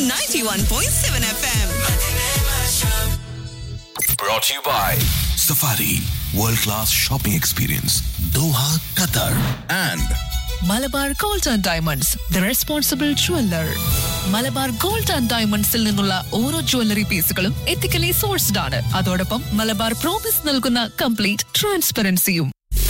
91.7 FM. Brought to you by Safari World Class Shopping Experience Doha, Qatar and Malabar gold and diamonds the responsible jeweller Malabar gold and ഡയമണ്ട്സിൽ നിന്നുള്ള ഓരോ jewellery പീസുകളും ethically sourced ആണ് അതോടൊപ്പം Malabar promise നൽകുന്ന complete ട്രാൻസ്പെറൻസിയും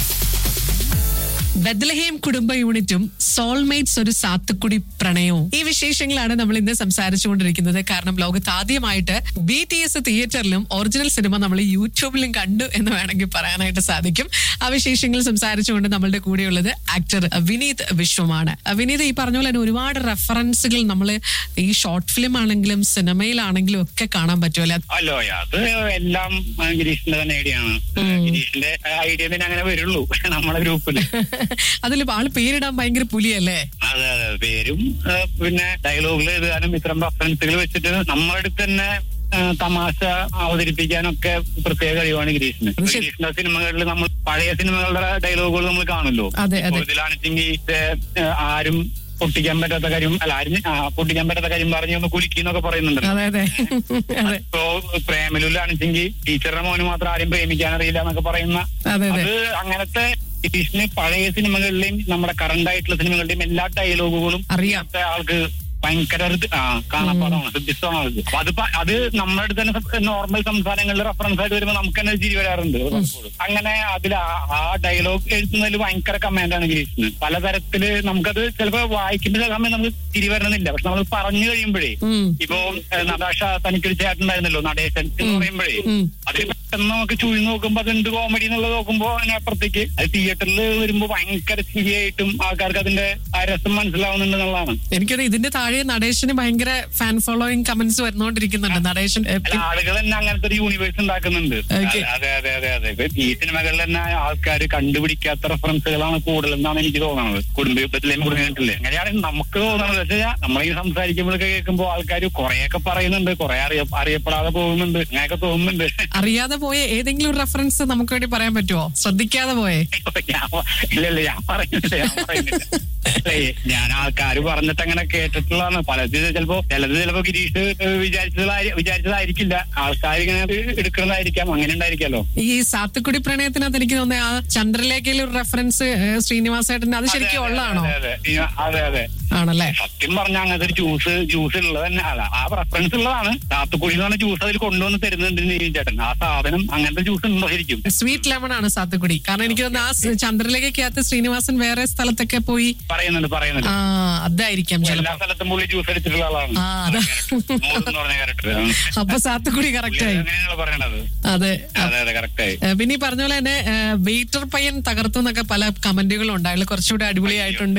Bethlehem കുടുംബ യൂണിറ്റും സോൾമേറ്റ്സ് ഒരു സാത്തുക്കുടി പ്രണയവും ഈ വിശേഷങ്ങളാണ് നമ്മൾ ഇന്ന് സംസാരിച്ചുകൊണ്ടിരിക്കുന്നത് കാരണം ലോകത്ത് ആദ്യമായിട്ട് ബി ടി എസ് തിയേറ്ററിലും ഒറിജിനൽ സിനിമ നമ്മൾ യൂട്യൂബിലും കണ്ടു എന്ന് വേണമെങ്കിൽ പറയാനായിട്ട് സാധിക്കും ആ വിശേഷങ്ങൾ സംസാരിച്ചുകൊണ്ട് നമ്മളുടെ കൂടെയുള്ളത് ആക്ടർ വിനീത് വിശ്വമാണ് വിനീത് ഈ പറഞ്ഞ പോലെ തന്നെ ഒരുപാട് റെഫറൻസുകൾ നമ്മൾ ഈ ഷോർട്ട് ഫിലിം ആണെങ്കിലും സിനിമയിലാണെങ്കിലും ഒക്കെ കാണാൻ പറ്റുമല്ലോ അല്ലോ അത് എല്ലാം ആ, ഗിരീഷിന്റെ തന്നെ ഐഡിയ ആണ് ഗിരീഷിന്റെ ഐഡിയ തന്നെ അങ്ങനെ വരുള്ളൂ നമ്മളെ ഗ്രൂപ്പില് അതിൽ ആള് പേരിടാൻ ഭയങ്കര പുലിയല്ലേ അതെ അതെ പേരും ആ, പിന്നെ ഡയലോഗിൽ എഴുതാനും ഇത്തരം റെഫറൻസുകൾ വെച്ചിട്ട് നമ്മുടെ അടുത്ത് തന്നെ ആ, തമാശ അവതരിപ്പിക്കാനൊക്കെ പ്രത്യേക കഴിവാണ് ഗിരീഷിന് അത് ശരി. ഗിരീഷിന്റെ സിനിമകളിൽ നമ്മൾ പഴയ സിനിമകളുടെ ഡയലോഗുകൾ നമ്മൾ കാണുമല്ലോ അതെ, അതെ. ഇതിലാണെങ്കിൽ ഇത് ആ, ആരും പൊട്ടിക്കാൻ പറ്റാത്ത കാര്യം അല്ല ആരും ആ, പൊട്ടിക്കാൻ പറ്റാത്ത കാര്യം പറഞ്ഞ് ഒന്ന് കുലുക്കിന്നൊക്കെ പറയുന്നുണ്ടല്ലോ അതെ അതെ അതെ ഇപ്പോ പ്രേമലുലാണെച്ചെങ്കിൽ ടീച്ചറുടെ മോന് മാത്രം ആരും പ്രേമിക്കാൻ അറിയില്ല എന്നൊക്കെ പറയുന്ന അതെ അതെ അത് അങ്ങനത്തെ ഗിരീഷിന് പഴയ സിനിമകളിലെയും നമ്മുടെ കറണ്ട് ആയിട്ടുള്ള സിനിമകളുടെയും എല്ലാ ഡയലോഗുകളും അറിയാം. ഇന്നത്തെ ആൾക്ക് ഭയങ്കര ഒരു ഇത് ആ കാണാപ്പാടമാണ് ഹൃദ്യസ്ഥമാണ് ആൾക്ക് അപ്പൊ അത് പ- അത് നമ്മുടെ അടുത്ത് തന്നെ നോർമൽ സംസാരങ്ങളിൽ റെഫറൻസ് ആയിട്ട് വരുമ്പോൾ നമുക്ക് തന്നെ ചിരി വരാറുണ്ട് പലപ്പോഴും. അങ്ങനെ അതിൽ ആ- ആ ഡയലോഗ് എഴുതുന്നതിൽ ഭയങ്കര കമാൻഡാണ് ഗിരീഷിന് പലതരത്തില് നമുക്കത് ചിലപ്പോ വായിക്കുന്ന സമയം നമുക്ക് ചിരി വരണമെന്നില്ല പക്ഷെ നമ്മൾ പറഞ്ഞു കഴിയുമ്പോഴേ ഉം. ഇപ്പോ ഏഹ്, നടാഷ തനിക്കൊരു ചേട്ടനുണ്ടായിരുന്നല്ലോ നടേശൻ എന്ന് പറയുമ്പോഴേ ഉം. അത് പെട്ടെന്ന് നമുക്ക് ചുഴി നോക്കുമ്പോ അത് എന്ത് കോമഡി എന്നുള്ളത് നോക്കുമ്പോ അതിനപ്പുറത്തേക്ക് അത് തിയേറ്ററിൽ വരുമ്പോ ഭയങ്കര ചിരിയായിട്ടും ആൾക്കാർക്ക് അതിന്റെ ആ രസം മനസ്സിലാവുന്നുണ്ട് എന്നുള്ളതാണ് എനിക്കൊരു ഇതിന്റെ താഴെ നടേശന് ഭയങ്കര ഫാൻ ഫോളോയിങ് കമന്റ്സ് വരുന്നോണ്ടിരിക്കുന്നുണ്ട് നടേശൻ ഏ, അല്ല ആളുകൾ തന്നെ അങ്ങനത്തെ ഒരു യൂണിവേഴ്സ് ഉണ്ടാക്കുന്നുണ്ട് Okay. അതെ അതെ അതെ അതെ ഇപ്പൊ ഈ സിനിമകളിൽ തന്നെ ആൾക്കാർ കണ്ടുപിടിക്കാത്ത റെഫറൻസുകളാണ് കൂടുതൽ എന്നാണ് എനിക്ക് തോന്നുന്നത് കുടുംബ യുദ്ധത്തിലേയും കുടുംബത്തില്ലേ അങ്ങനെയാണ് നമുക്ക് തോന്നുന്നത് പക്ഷേ നമ്മളീ സംസാരിക്കുമ്പോഴൊക്കെ കേൾക്കുമ്പോൾ ആൾക്കാർ കുറെയൊക്കെ പറയുന്നുണ്ട് കുറെ അറിയ അറിയപ്പെടാതെ പോകുന്നുണ്ട് അങ്ങനെയൊക്കെ തോന്നുന്നുണ്ട് അറിയാതെ പോയ ഏതെങ്കിലും ഒരു റെഫറൻസ് നമുക്ക് വേണ്ടി പറയാൻ പറ്റുമോ ശ്രദ്ധിക്കാതെ പോയേ ഞാൻ പ- ഇല്ല ഇല്ല ഞാൻ പറയുന്നില്ല ഞാൻ പറയുന്നില്ല അല്ലേ, ഞാൻ ആൾക്കാർ പറഞ്ഞിട്ട് അങ്ങനെ കേട്ടിട്ടുള്ളതാണ് പലത് ചിലപ്പോ ചിലത് ചിലപ്പോ ഗിരീഷ് വിചാരിച്ചതായി വിചാരിച്ചതായിരിക്കില്ല ആൾക്കാർ ഇങ്ങനെ എടുക്കുന്നതായിരിക്കാം അങ്ങനെ ഉണ്ടായിരിക്കാലോ ഈ സാത്തുക്കുടി പ്രണയത്തിനകത്ത് എനിക്ക് തോന്നുന്നത് ആ ചന്ദ്രലേഖയിൽ ഒരു റെഫറൻസ് ശ്രീനിവാസേട്ടൻ അത് ശരിക്കും അതെ, ഉള്ളതാണോ അതെ, അതെ. ഈ- അതെ അതെ ആണല്ലേ സത്യം പറഞ്ഞ അങ്ങനത്തെ ഒരു ജ്യൂസ് ജ്യൂസ് ഉള്ളത് തന്നെ അല്ല ആ റെഫറൻസ് ഉള്ളതാണ് സാത്തുക്കുടി എന്ന് പറഞ്ഞ ജ്യൂസ് അതിൽ കൊണ്ടുവന്ന് തരുന്നുണ്ട് നീലൻ ചേട്ടൻ ആ സാധനം അങ്ങനത്തെ ജ്യൂസ് ഉണ്ടോ ശരിക്കും സ്വീറ്റ് ലെമൺ ആണ് സാത്തുക്കുടി കാരണം എനിക്ക് തോന്നുന്നു ആ സ് ചന്ദ്രലേഖയ്ക്കകത്ത് ശ്രീനിവാസൻ വേറെ സ്ഥലത്തൊക്കെ പോയി പറയുന്നുണ്ട് പറയുന്നുണ്ട് ആ അതായിരിക്കാം എല്ലാ ചിലപ്പോ സ്ഥലത്തും പുള്ളി ജ്യൂസ് അടിച്ചിട്ടുള്ള ആളാണ് ആ അതെ മോഹൻ എന്ന് പറഞ്ഞ ക്യാരക്ടർ അപ്പൊ സാത്തുക്കുടി കറക്റ്റ് ആയി അങ്ങനെയാണല്ലോ പറയണത് അതെ അതെ അതെ കറക്റ്റ് ആയി ഏ, പിന്നെ ഈ പറഞ്ഞ പോലെ തന്നെ വെയിറ്റർ പയ്യൻ തകർത്തു എന്നൊക്കെ പല കമന്റുകളും ഉണ്ട് അയാൾ കുറച്ചുകൂടി അടിപൊളിയായിട്ടുണ്ട്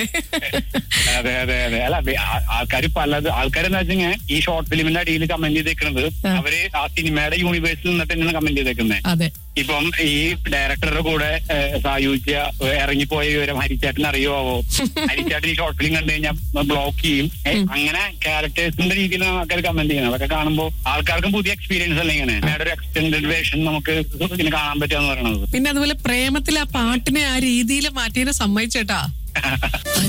അതെ അതെ അതെ അല്ല ആൾക്കാർ പലത് ആൾക്കാരെന്ന് വെച്ചാൽ ഈ ഷോർട്ട് ഫിലിമിന്റെ അടിയിൽ കമന്റ് ചെയ്തേക്കുന്നത് ആ. അവര് ആ സിനിമയുടെ യൂണിവേഴ്സിൽ നിന്നിട്ട് തന്നെയാണ് കമന്റ് ചെയ്തേക്കുന്നത് അതെ ഇപ്പം ഈ ഡയറക്ടറുടെ കൂടെ ഏഹ്, സായുജ്യ ഏഹ്, ഇറങ്ങിപ്പോയ വിവരം ഹരിച്ചാട്ടിന് അറിയുമാവോ ഹരിച്ചാട്ടിന് ഈ ഷോർട്ട് ഫിലിം കണ്ടു കഴിഞ്ഞാൽ ബ്ലോക്ക് ചെയ്യും ഏഹ്, അങ്ങനെ ക്യാരക്ടേഴ്സിന്റെ രീതിയിലാണ് ആൾക്കാർ കമന്റ് ചെയ്യുന്നത് അതൊക്കെ കാണുമ്പോൾ ആൾക്കാർക്കും പുതിയ എക്സ്പീരിയൻസ് അല്ല ഇങ്ങനെ അയാളുടെ ഒരു എക്സ്റ്റൻഡഡ് വേർഷൻ നമുക്ക് ഇങ്ങനെ കാണാൻ പറ്റുക പറയുന്നത് പിന്നെ അതുപോലെ പ്രേമത്തിൽ ആ പാട്ടിനെ ആ രീതിയിൽ മാറ്റിയതിനെ സമ്മതിച്ചേട്ടാ